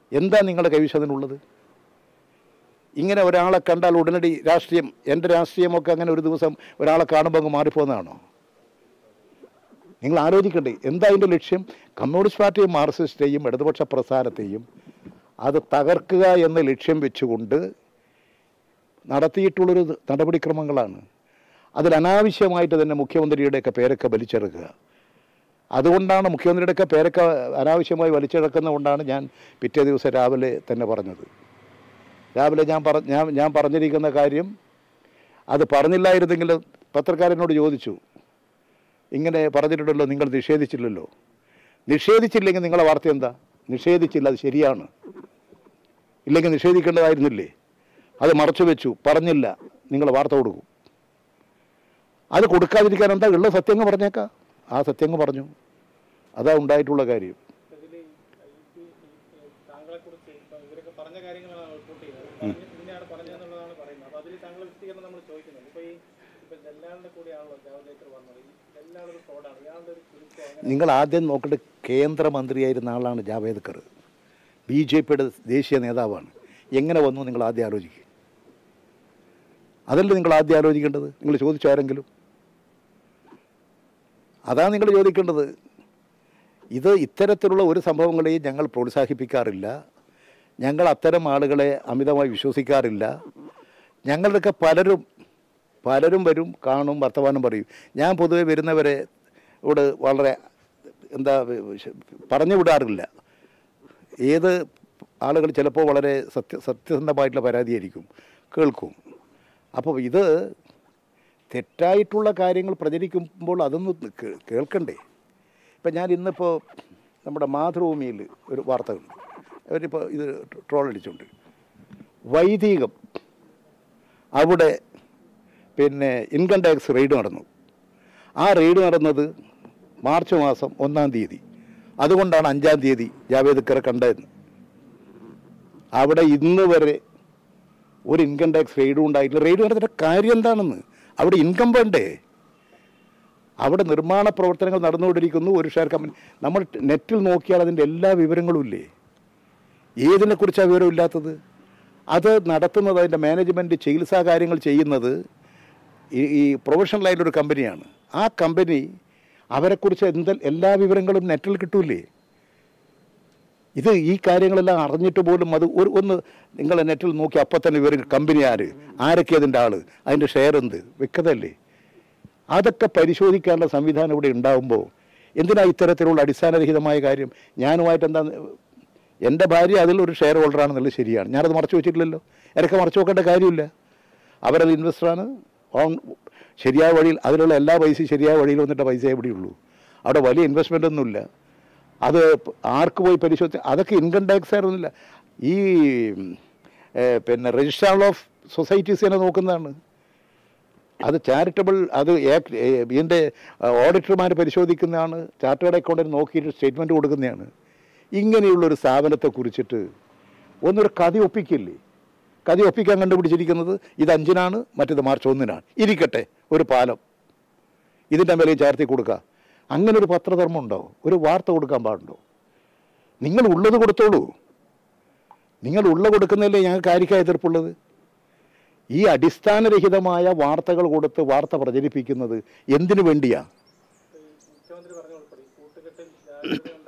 എന്താ നിങ്ങളുടെ കൈവശം അതിനുള്ളത് ഇങ്ങനെ ഒരാളെ കണ്ടാൽ ഉടനടി രാഷ്ട്രീയം എൻ്റെ രാഷ്ട്രീയമൊക്കെ അങ്ങനെ ഒരു ദിവസം ഒരാളെ കാണുമ്പോൾ അങ്ങ് മാറിപ്പോകുന്നതാണോ നിങ്ങൾ ആലോചിക്കണ്ടേ എന്താ അതിൻ്റെ ലക്ഷ്യം കമ്മ്യൂണിസ്റ്റ് പാർട്ടിയും മാർക്സിസ്റ്റേയും ഇടതുപക്ഷ പ്രസ്ഥാനത്തെയും അത് തകർക്കുക എന്ന ലക്ഷ്യം വെച്ചുകൊണ്ട് നടത്തിയിട്ടുള്ളൊരു നടപടിക്രമങ്ങളാണ് അതിൽ അനാവശ്യമായിട്ട് തന്നെ മുഖ്യമന്ത്രിയുടെയൊക്കെ പേരൊക്കെ വലിച്ചെടുക്കുക അതുകൊണ്ടാണ് മുഖ്യമന്ത്രിയുടെയൊക്കെ പേരൊക്കെ അനാവശ്യമായി വലിച്ചെടുക്കുന്നതുകൊണ്ടാണ് ഞാൻ പിറ്റേ ദിവസം രാവിലെ തന്നെ പറഞ്ഞത് രാവിലെ ഞാൻ പറ ഞാൻ ഞാൻ പറഞ്ഞിരിക്കുന്ന കാര്യം അത് പറഞ്ഞില്ലായിരുന്നെങ്കിൽ പത്രക്കാരനോട് ചോദിച്ചു ഇങ്ങനെ പറഞ്ഞിട്ടുണ്ടല്ലോ നിങ്ങൾ നിഷേധിച്ചില്ലല്ലോ നിഷേധിച്ചില്ലെങ്കിൽ നിങ്ങളെ വാർത്ത എന്താ നിഷേധിച്ചില്ല അത് ശരിയാണ് ഇല്ലെങ്കിൽ നിഷേധിക്കേണ്ടതായിരുന്നില്ലേ അത് മറച്ചു വെച്ചു പറഞ്ഞില്ല നിങ്ങൾ വാർത്ത കൊടുക്കും അത് കൊടുക്കാതിരിക്കാൻ എന്താ ഉള്ള സത്യങ്ങൾ പറഞ്ഞേക്കാം ആ സത്യങ്ങൾ പറഞ്ഞു അതാ ഉണ്ടായിട്ടുള്ള കാര്യം ഇതില് ഈ താങ്കളെ കുറിച്ച് ഇവരൊക്കെ പറഞ്ഞ കാര്യങ്ങളാണ് റിപ്പോർട്ട് ചെയ്തത് പറഞ്ഞ് ഇന്നയാണ് പറഞ്ഞതെന്നുള്ളതാണ് പറയുന്നത് അപ്പൊ അതിൽ താങ്കൾ വിശദീകരണം നമ്മൾ ചോദിക്കുന്നുണ്ട് ഇപ്പൊ ഈ ഇപ്പൊ ദല്ലാളിന്റെ കൂടെയാണല്ലോ ജാവദേക്കർ വന്നത് ഈ ദല്ലാൾ ഒരു ഫ്രോഡാണ് ഇയാളുടെ ഒരു ചുരുക്കം അങ്ങനെ നിങ്ങൾ ആദ്യം നോക്കേണ്ട കേന്ദ്രമന്ത്രിയായിരുന്ന ആളാണ് ജാവേദ്കർ ബി ജെ പിയുടെ ദേശീയ നേതാവാണ് എങ്ങനെ വന്നു നിങ്ങൾ ആദ്യം ആലോചിക്കുക അതല്ലേ നിങ്ങൾ ആദ്യം ആലോചിക്കേണ്ടത് നിങ്ങൾ ചോദിച്ചു ആരെങ്കിലും അതാണ് നിങ്ങൾ ചോദിക്കേണ്ടത് ഇത് ഇത്തരത്തിലുള്ള ഒരു സംഭവങ്ങളെയും ഞങ്ങൾ പ്രോത്സാഹിപ്പിക്കാറില്ല ഞങ്ങൾ അത്തരം ആളുകളെ അമിതമായി വിശ്വസിക്കാറില്ല ഞങ്ങളുടെയൊക്കെ പലരും പലരും വരും കാണും വർത്തമാനം പറയും ഞാൻ പൊതുവെ വരുന്നവരെ ഇവിടെ വളരെ എന്താ പറഞ്ഞു വിടാറില്ല ഏത് ആളുകൾ ചിലപ്പോൾ വളരെ സത്യ സത്യസന്ധമായിട്ടുള്ള പരാതിയായിരിക്കും കേൾക്കും അപ്പോൾ ഇത് തെറ്റായിട്ടുള്ള കാര്യങ്ങൾ പ്രചരിക്കുമ്പോൾ അതൊന്ന് കേ- കേൾക്കണ്ടേ ഇപ്പം ഞാൻ ഇന്നിപ്പോൾ നമ്മുടെ മാതൃഭൂമിയിൽ ഒരു വാർത്ത കണ്ടു അവരിപ്പോൾ ഇത് ട്രോൾ അടിച്ചുകൊണ്ട് വൈദികം അവിടെ പിന്നെ ഇൻകം ടാക്സ് റെയ്ഡ് നടന്നു ആ റെയ്ഡ് നടന്നത് മാർച്ച് മാസം ഒന്നാം തീയതി അതുകൊണ്ടാണ് അഞ്ചാം തീയതി ജാവേദ്കറെ കണ്ടതെന്ന് അവിടെ ഇന്ന് വരെ ഒരു ഇൻകം ടാക്സ് റെയ്ഡും ഉണ്ടായിട്ടില്ല റെയ്ഡ് നടത്തിയിട്ട് കാര്യം എന്താണെന്ന് അവിടെ ഇൻകം വേണ്ടേ അവിടെ നിർമ്മാണ പ്രവർത്തനങ്ങൾ നടന്നുകൊണ്ടിരിക്കുന്നു ഒരു ഷെയർ കമ്പനി നമ്മൾ നെറ്റിൽ നോക്കിയാൽ അതിൻ്റെ എല്ലാ വിവരങ്ങളും ഇല്ലേ ഏതിനെക്കുറിച്ചാണ് വിവരം ഇല്ലാത്തത് അത് നടത്തുന്നത് അതിൻ്റെ മാനേജ്മെൻറ്റ് ചികിത്സാ കാര്യങ്ങൾ ചെയ്യുന്നത് ഈ ഈ പ്രൊഫഷണലായിട്ടൊരു കമ്പനിയാണ് ആ കമ്പനി അവരെക്കുറിച്ച് എന്ത എല്ലാ വിവരങ്ങളും നെറ്റിൽ കിട്ടൂലേ ഇത് ഈ കാര്യങ്ങളെല്ലാം അറിഞ്ഞിട്ട് പോലും അത് ഒരു ഒന്ന് നിങ്ങൾ നെറ്റിൽ നോക്കി അപ്പം തന്നെ ഇവർ കമ്പനി ആര് ആരൊക്കെ അതിൻ്റെ ആള് അതിൻ്റെ ഷെയർ എന്ത് വ്യക്തതല്ലേ അതൊക്കെ പരിശോധിക്കാനുള്ള സംവിധാനം ഇവിടെ ഉണ്ടാകുമ്പോൾ എന്തിനാ ഇത്തരത്തിലുള്ള അടിസ്ഥാനരഹിതമായ കാര്യം ഞാനുമായിട്ട് എന്താ എൻ്റെ ഭാര്യ അതിലൊരു ഷെയർ ഹോൾഡറാണെന്നുള്ളത് ശരിയാണ് ഞാനത് മറച്ചു വെച്ചിട്ടില്ലല്ലോ എനിക്ക് മറച്ചു വെക്കേണ്ട കാര്യമില്ല അവരത് ഇൻവെസ്റ്ററാണ് ഓൺ ശരിയായ വഴിയിൽ അതിലുള്ള എല്ലാ പൈസയും ശരിയായ വഴിയിൽ വന്നിട്ട് പൈസ എവിടെയുള്ളൂ അവിടെ വലിയ ഇൻവെസ്റ്റ്മെൻ്റ് ഒന്നുമില്ല അത് ആർക്ക് പോയി പരിശോധിച്ച് അതൊക്കെ ഇൻകം ടാക്സ് ആയിരുന്നില്ല ഈ ഏ, പിന്നെ രജിസ്ട്രാർ ഓഫ് സൊസൈറ്റീസ് തന്നെ നോക്കുന്നതാണ് അത് ചാരിറ്റബിൾ അത് ആക്ട് ഏ, ഇതിൻ്റെ ഓഡിറ്റർമാർ പരിശോധിക്കുന്നതാണ് ചാർട്ടേഡ് അക്കൗണ്ടൻറ്റ് നോക്കിയിട്ട് സ്റ്റേറ്റ്മെൻറ്റ് കൊടുക്കുന്നതാണ് ഇങ്ങനെയുള്ളൊരു സ്ഥാപനത്തെ കുറിച്ചിട്ട് ഒന്നൊരു കഥ ഒപ്പിക്കില്ലേ കഥ ഒപ്പിക്കാൻ കണ്ടുപിടിച്ചിരിക്കുന്നത് ഇത് അഞ്ചിനാണ് മറ്റേത് മാർച്ച് ഒന്നിനാണ് ഇരിക്കട്ടെ ഒരു പാലം ഇതിൻ്റെ മേലെ ചാർത്തി കൊടുക്കുക അങ്ങനെ ഒരു പത്രധർമ്മം ഉണ്ടോ ഒരു വാർത്ത കൊടുക്കാൻ പാടുണ്ടോ നിങ്ങൾ ഉള്ളത് കൊടുത്തോളൂ നിങ്ങൾ ഉള്ള കൊടുക്കുന്നതിലേ ഞങ്ങൾക്ക് ആർക്കാ എതിർപ്പുള്ളത് ഈ അടിസ്ഥാനരഹിതമായ വാർത്തകൾ കൊടുത്ത് വാർത്ത പ്രചരിപ്പിക്കുന്നത് എന്തിനു വേണ്ടിയാ മുഖ്യമന്ത്രി പറഞ്ഞ ഉൾപ്പെടെ ഈ കൂട്ടുകെട്ടിൽ ജാഗ്രത